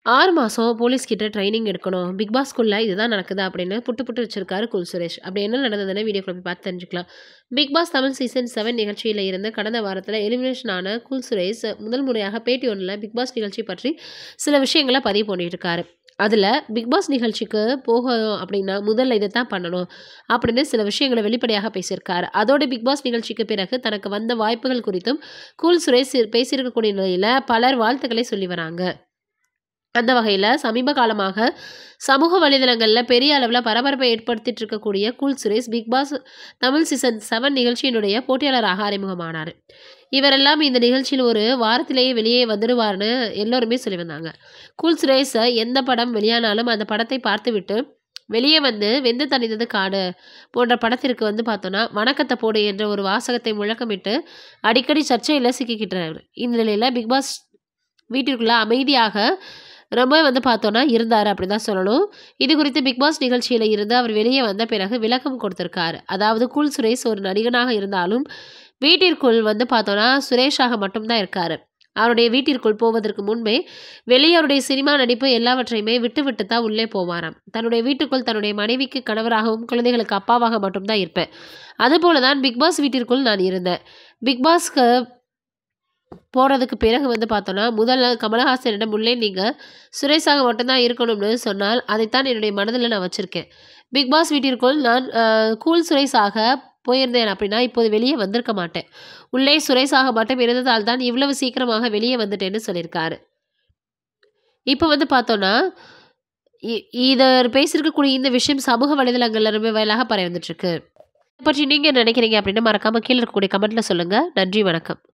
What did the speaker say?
6 மாசம் போலீஸ் கிட்ட ட்ரெய்னிங் எடுக்கணும். பிக் பாஸ்குள்ள இதுதான் நடக்குது அப்படின்னு புட்டு புட்டு வச்சிருக்காரு கூல் சுரேஷ். அப்படி என்ன நடந்ததுன்னு வீடியோக்குள்ள போய் பார்த்து தெரிஞ்சுக்கலாம். பிக் பாஸ் தமிழ் சீசன் 7 நிகழ்ச்சியில இருந்து கடந்த வாரத்துல எலிமினேஷன் ஆன கூல் சுரேஷ் முதல் முறையாக பேட்டி ஒண்ணுல பிக் பாஸ் நிகழ்ச்சி பற்றி சில விஷயங்கள பதிவு பண்ணியிருக்காரு. அதுல பிக் பாஸ் நிகழ்ச்சிக்கு போகணும் அப்படின்னா முதல்ல இதத்தான் பண்ணணும் அப்படின்னு சில விஷயங்கள வெளிப்படையாக பேசியிருக்காரு. அதோட பிக் பாஸ் நிகழ்ச்சிக்கு பிறகு தனக்கு வந்த வாய்ப்புகள் குறித்தும் கூல் சுரேஷ் பேசியிருக்கக்கூடிய நிலையில பலர் வாழ்த்துக்களை சொல்லி வராங்க. அந்த வகையில சமீப காலமாக சமூக வலைதளங்கள்ல பெரிய அளவுல பரபரப்பை ஏற்படுத்திட்டு இருக்கக்கூடிய கூல் சுரேஷ் பிக் பாஸ் தமிழ் சீசன் 7 நிகழ்ச்சியினுடைய போட்டியாளராக அறிமுகமானாரு. இவரெல்லாம் இந்த நிகழ்ச்சியில் ஒரு வாரத்திலேயே வெளியே வந்துடுவார்னு எல்லோருமே சொல்லி வந்தாங்க. கூல் சுரேஷ் எந்த படம் வெளியானாலும் அந்த படத்தை பார்த்துவிட்டு வெளியே வந்து "வெந்து தணிந்தது காடு" போன்ற படத்திற்கு வந்து பார்த்தோம்னா, "வணக்கத்த போடு" என்ற ஒரு வாசகத்தை முழக்கமிட்டு அடிக்கடி சர்ச்சையில சிக்கிக்கிட்டாரு. இந்த நிலையில பிக் பாஸ் வீட்டிற்குள்ள அமைதியாக ரொம்ப வந்து பார்த்தோம்னா இருந்தாரு அப்படின்னு தான் சொல்லணும். இது குறித்து பிக் பாஸ் நிகழ்ச்சியில இருந்து அவர் வெளியே வந்த பிறகு விளக்கம் கொடுத்திருக்காரு. அதாவது கூல் சுரேஷ் ஒரு நடிகனாக இருந்தாலும் வீட்டிற்குள் வந்து பார்த்தோம்னா சுரேஷாக மட்டும் தான் இருக்காரு. அவருடைய வீட்டிற்குள் போவதற்கு முன்பே வெளியே அவருடைய சினிமா நடிப்பு எல்லாவற்றையுமே விட்டு விட்டு தான் உள்ளே போவாராம். தன்னுடைய வீட்டுக்குள் தன்னுடைய மனைவிக்கு கணவராகவும், குழந்தைகளுக்கு அப்பாவாக மட்டும் தான் இருப்பேன். அதுபோல தான் பிக் பாஸ் வீட்டிற்குள் நான் இருந்தேன். பிக் பாஸ்க்கு போனதுக்கு பிறகு வந்து பார்த்தோம்னா, முதல்ல கமலஹாசனிடம் "உள்ளே நீங்க சுரேஷாக மட்டும் தான் இருக்கணும்னு சொன்னால், அதைத்தான் என்னுடைய மனதில நான் வச்சிருக்கேன். பிக் பாஸ் வீட்டிற்குள் நான் அ கூல் சுரேஷாக போயிருந்தேன் அப்படின்னா, இப்போது வெளியே வந்திருக்க மாட்டேன். உள்ளே சுரேஷாக மட்டும் இருந்ததால் தான் இவ்வளவு சீக்கிரமாக வெளியே வந்துட்டேன்னு" சொல்லியிருக்காரு. இப்ப வந்து பார்த்தோம்னா, இ இத பேசியிருக்கக்கூடிய இந்த விஷயம் சமூக வலைதளங்கள்ல ரொம்ப வைரலாக பரவி வந்துட்டுருக்கு. இத பற்றி நீங்க என்ன நினைக்கிறீங்க அப்படின்னு மறக்காம கீழ இருக்கக்கூடிய கமெண்ட்ல சொல்லுங்க. நன்றி, வணக்கம்.